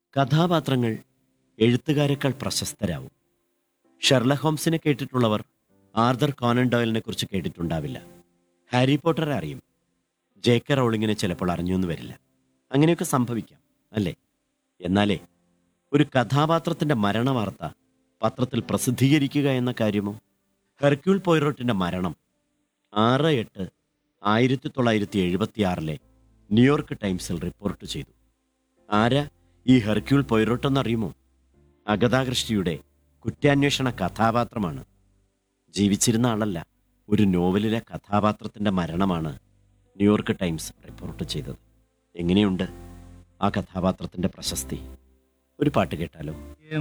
കഥാപാത്രങ്ങൾ എഴുത്തുകാരെക്കാൾ പ്രശസ്തരാവും ഷെർലക് ഹോംസിനെ കേട്ടിട്ടുള്ളവർ ആർദർ കോനൻ ഡോയലിനെ കുറിച്ച് കേട്ടിട്ടുണ്ടാവില്ല ഹാരി പോട്ടറെ അറിയും ജെ കെ റൗളിങ്ങിനെ ചിലപ്പോൾ അറിഞ്ഞൊന്നു വരില്ല അങ്ങനെയൊക്കെ സംഭവിക്കാം അല്ലേ എന്നാലേ ഒരു കഥാപാത്രത്തിന്റെ മരണവാർത്ത പത്രത്തിൽ പ്രസിദ്ധീകരിക്കുക എന്ന കാര്യമോ ഹെർക്യൂൾ പോയിറോട്ടിന്റെ മരണം ആറ് എട്ട് ആയിരത്തി തൊള്ളായിരത്തി എഴുപത്തി ആറിലെ ന്യൂയോർക്ക് ടൈംസിൽ റിപ്പോർട്ട് ചെയ്തു ആരാ ഈ ഹെർക്യൂൾ പൊയ്റോട്ട് എന്നറിയുമോ അഗതാകൃഷ്ടിയുടെ കുറ്റാന്വേഷണ കഥാപാത്രമാണ് ജീവിച്ചിരുന്ന ആളല്ല ഒരു നോവലിലെ കഥാപാത്രത്തിന്റെ മരണമാണ് ന്യൂയോർക്ക് ടൈംസ് റിപ്പോർട്ട് ചെയ്തത് എങ്ങനെയുണ്ട് ആ കഥാപാത്രത്തിന്റെ പ്രശസ്തി ഒരു പാട്ട് കേട്ടാലോ